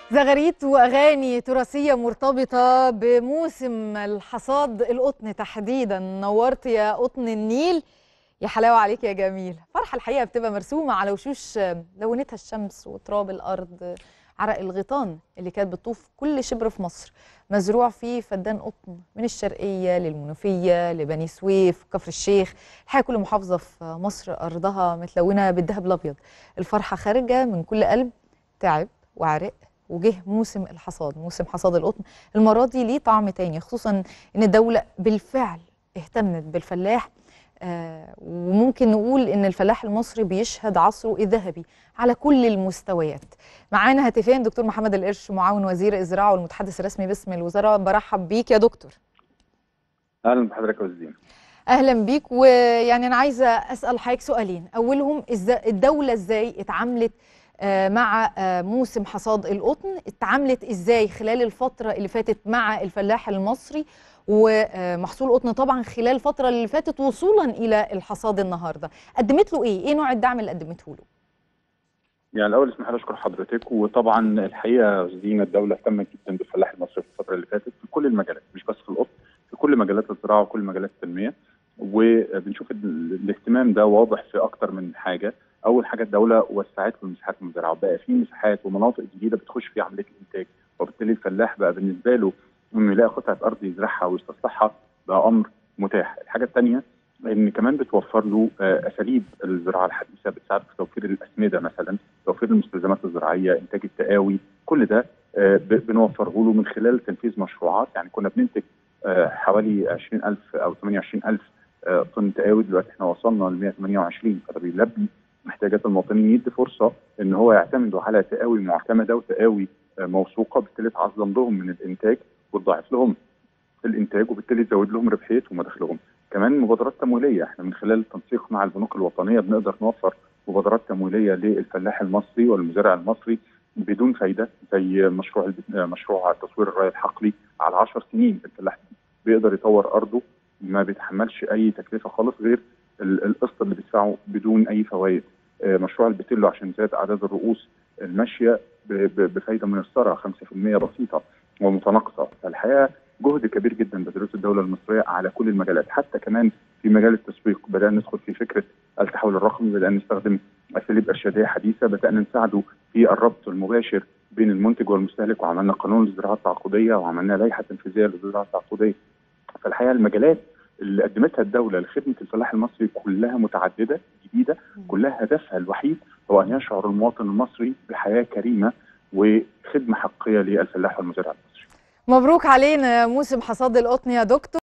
زغاريت واغاني تراثيه مرتبطه بموسم الحصاد القطن تحديدا نورت يا قطن النيل يا حلاوه عليك يا جميل فرحه الحقيقه بتبقى مرسومه على وشوش لونتها الشمس وتراب الارض عرق الغيطان اللي كانت بتطوف كل شبر في مصر مزروع فيه فدان قطن من الشرقيه للمنوفيه لبني سويف كفر الشيخ الحقيقه كل محافظه في مصر ارضها متلونه بالذهب الابيض الفرحه خارجه من كل قلب تعب وعرق وجه موسم الحصاد موسم حصاد القطن المره دي ليه طعم تاني خصوصا ان الدوله بالفعل اهتمت بالفلاح آه وممكن نقول ان الفلاح المصري بيشهد عصره الذهبي على كل المستويات معانا هاتفيا دكتور محمد القرش معاون وزير الزراعه والمتحدث الرسمي باسم الوزاره برحب بيك يا دكتور اهلا بحضرتك يا استاذ اهلا بيك ويعني انا عايزه اسال حضرتك سؤالين اولهم إزاي الدوله ازاي اتعاملت مع موسم حصاد القطن اتعاملت ازاي خلال الفتره اللي فاتت مع الفلاح المصري ومحصول القطن طبعا خلال الفتره اللي فاتت وصولا الى الحصاد النهارده قدمت له ايه ايه نوع الدعم اللي قدمته له يعني الاول اسمح لي اشكر حضرتك وطبعا الحقيقه زينه الدوله اهتمت جدا بالفلاح المصري في الفتره اللي فاتت في كل المجالات مش بس في القطن في كل مجالات الزراعه وكل مجالات التنميه وبنشوف الاهتمام ده واضح في اكتر من حاجه اول حاجه الدوله وسعت له المساحات المزرعه وبقى في مساحات ومناطق جديده بتخش في عمليه الانتاج وبالتالي الفلاح بقى بالنسبه له انه يلاقي قطعه ارض يزرعها ويستصلحها بقى امر متاح الحاجه الثانيه ان كمان بتوفر له اساليب الزراعه الحديثه بتساعد في توفير الاسمده مثلا توفير المستلزمات الزراعيه انتاج التقاوي كل ده بنوفره له من خلال تنفيذ مشروعات يعني كنا بننتج حوالي 20000 او 28000 طن تقاوي دلوقتي احنا وصلنا ل 128 فده بيلبي احتياجات المواطنين يدي فرصه ان هو يعتمدوا على تقاوي معتمده وتقاوي موثوقه بالتالي تعظم لهم من الانتاج وتضاعف لهم الانتاج وبالتالي تزود لهم ربحيتهم ودخلهم. كمان مبادرات تمويليه احنا من خلال التنسيق مع البنوك الوطنيه بنقدر نوفر مبادرات تمويليه للفلاح المصري والمزارع المصري بدون فايده زي مشروع مشروع تطوير الري الحقلي على 10 سنين الفلاح بيقدر يطور ارضه ما بيتحملش اي تكلفه خالص غير القسط اللي بيدفعه بدون اي فوائد مشروع البتيلو عشان زاد اعداد الرؤوس الماشيه بفايده ميسره 5% بسيطه ومتناقصه فالحقيقه جهد كبير جدا بذلته الدوله المصريه على كل المجالات حتى كمان في مجال التسويق بدانا ندخل في فكره التحول الرقمي بدانا نستخدم اساليب ارشاديه حديثه بدانا نساعده في الربط المباشر بين المنتج والمستهلك وعملنا قانون للزراعه التعاقديه وعملنا لائحه تنفيذيه للزراعه التعاقديه فالحقيقه المجالات اللي قدمتها الدولة لخدمة الفلاح المصري كلها متعددة جديدة كلها هدفها الوحيد هو أن يشعر المواطن المصري بحياة كريمة وخدمة حقيقية للفلاح والمزارع المصري مبروك علينا موسم حصاد القطن يا دكتور